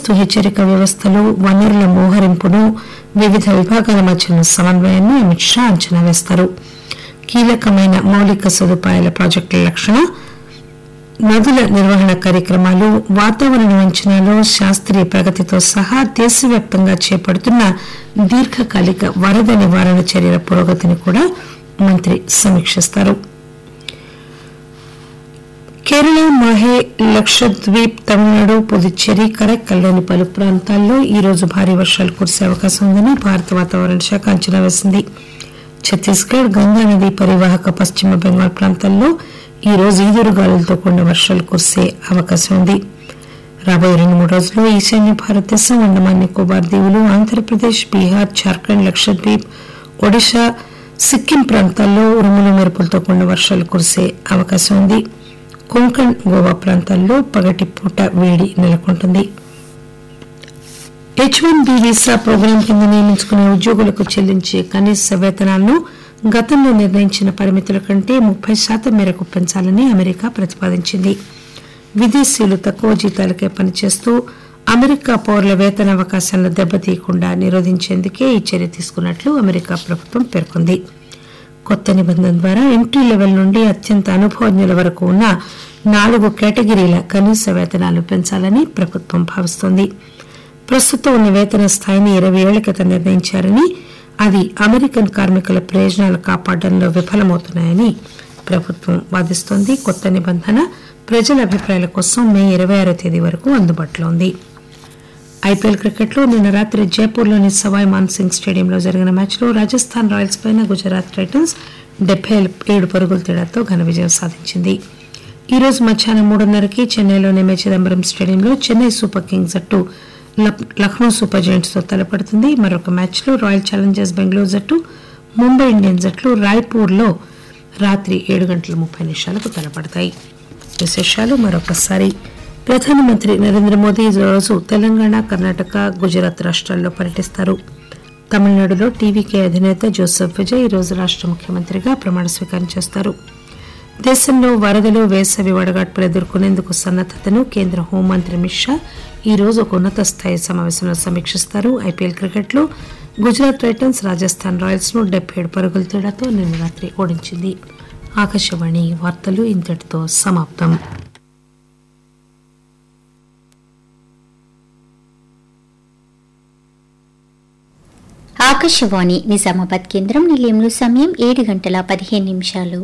ముందస్తు హెచ్చరిక వ్యవస్థలు వనరుల మోహరింపును వివిధ విభాగాల మధ్య సమన్వయాన్ని అమిత్ షా అంచనా వేస్తారు కీలకమైన మౌలిక సదుపాయాల ప్రాజెక్టుల లక్షణ నదుల నిర్వహణ కార్యక్రమాలు వాతావరణ అంచనాలో శాస్త్రీయ ప్రగతితో సహా దేశవ్యాప్తంగా చేపడుతున్న దీర్ఘకాలిక వరద నివారణ చర్యల పురోగతిని కూడా మంత్రి సమీక్షిస్తారు కేరళ మాహే లక్షద్వీప్ తమిళనాడు పుదుచ్చేరి కరైక్కల్లోని పలు ప్రాంతాల్లో ఈ రోజు భారీ వర్షాలు కురిసే అవకాశం ఉందని భారత వాతావరణ శాఖ అంచనా వేసింది ఛత్తీస్గఢ్ గంగా నది పరివాహక పశ్చిమ బెంగాల్ ప్రాంతాల్లో ఈ రోజు ఈదురుగాలులతో కూడిన వర్షాలు కురిసే అవకాశం ఉంది రాబోయే రెండు మూడు రోజుల్లో ఈశాన్య భారతదేశం అండమాన్ నికోబార్ దీవులు ఆంధ్రప్రదేశ్ బీహార్ జార్ఖండ్ లక్షద్వీప్ ఒడిశా సిక్కిం ప్రాంతాల్లో ఉరుములు మెరుపులతో కూడిన వర్షాలు కురిసే అవకాశం ఉంది కొంకణ్ గోవా ప్రాంతాల్లో పగటి పూట వేడి నెలకొంటుంది H one B visa programme కింద నియమించుకునే ఉద్యోగులకు చెల్లించే కనీస వేతనాలను గతంలో నిర్ణయించిన పరిమితుల కంటే ముప్పై శాతం మేరకు పెంచాలని అమెరికా ప్రతిపాదించింది విదేశీయులు తక్కువ జీతాలకే పనిచేస్తూ అమెరికా పౌరుల వేతన అవకాశాలను దెబ్బతీయకుండా నిరోధించేందుకే ఈ చర్య తీసుకున్నట్లు అమెరికా ప్రభుత్వం పేర్కొంది కొత్త నిబంధన ద్వారా ఎంట్రీ లెవెల్ నుండి అత్యంత అనుభవజ్ఞుల వరకు ఉన్న నాలుగు కేటగిరీల కనీస వేతనాలు పెంచాలని ప్రభుత్వం భావిస్తోంది ప్రస్తుతం ఉన్న వేతన స్థాయిని ఇరవై ఏళ్ల క్రితం నిర్ణయించారని అది అమెరికన్ కార్మికుల ప్రయోజనాలు కాపాడడంలో విఫలమవుతున్నాయని ప్రభుత్వం వాదిస్తోంది కొత్త నిబంధన ప్రజల అభిప్రాయాల కోసం మే ఇరవై ఆరో తేదీ వరకు అందుబాటులో ఉంది ఐపీఎల్ క్రికెట్లో నిన్న రాత్రి జైపూర్లోని సవాయ్ మాన్సింగ్ స్టేడియంలో జరిగిన మ్యాచ్లో రాజస్థాన్ రాయల్స్ పైన గుజరాత్ టైటన్స్ డెబ్బై ఏడు పరుగుల తేడాతో ఘన విజయం సాధించింది ఈ రోజు మధ్యాహ్నం మూడున్నరకి చెన్నైలోని ఎంఏ చిదంబరం స్టేడియంలో చెన్నై సూపర్ కింగ్స్ జట్టు లక్- లక్నో సూపర్ జైంట్స్ తో తలపడుతుంది మరొక మ్యాచ్లో రాయల్ ఛాలెంజర్స్ బెంగళూరు జట్టు ముంబై ఇండియన్స్ జట్లు రాయ్పూర్లో రాత్రి ఏడు గంటల ముప్పై నిమిషాలకు తలపడతాయి విశేషాలు మరొకసారి ప్రధానమంత్రి నరేంద్ర మోదీ ఈ రోజు తెలంగాణ కర్ణాటక గుజరాత్ రాష్ట్రాల్లో పర్యటిస్తారు తమిళనాడులో టీవీకే అధినేత జోసెఫ్ విజయ్ ఈ రోజు రాష్ట్ర ముఖ్యమంత్రిగా ప్రమాణ స్వీకారం చేస్తారు దేశంలో వరదలు వేసవి వడగాడ్పులు ఎదుర్కొనేందుకు సన్నద్దతను కేంద్ర హోంమంత్రి అమిత్ షా ఈ రోజు ఒక ఉన్నత స్థాయి సమావేశంలో సమీక్షిస్తారు ఐపీఎల్ క్రికెట్లో గుజరాత్ టైటన్స్ రాజస్థాన్ రాయల్స్ ను డెబ్బై ఏడు పరుగుల తేడాతో నిన్న రాత్రి ఓడించింది ఆకాశవాణి వార్తలు ఇంతటితో సమాప్తం ఆకాశవాణి నిజామాబాద్ కేంద్రం నిలయంలో సమయం ఏడు గంటల పదిహేను నిమిషాలు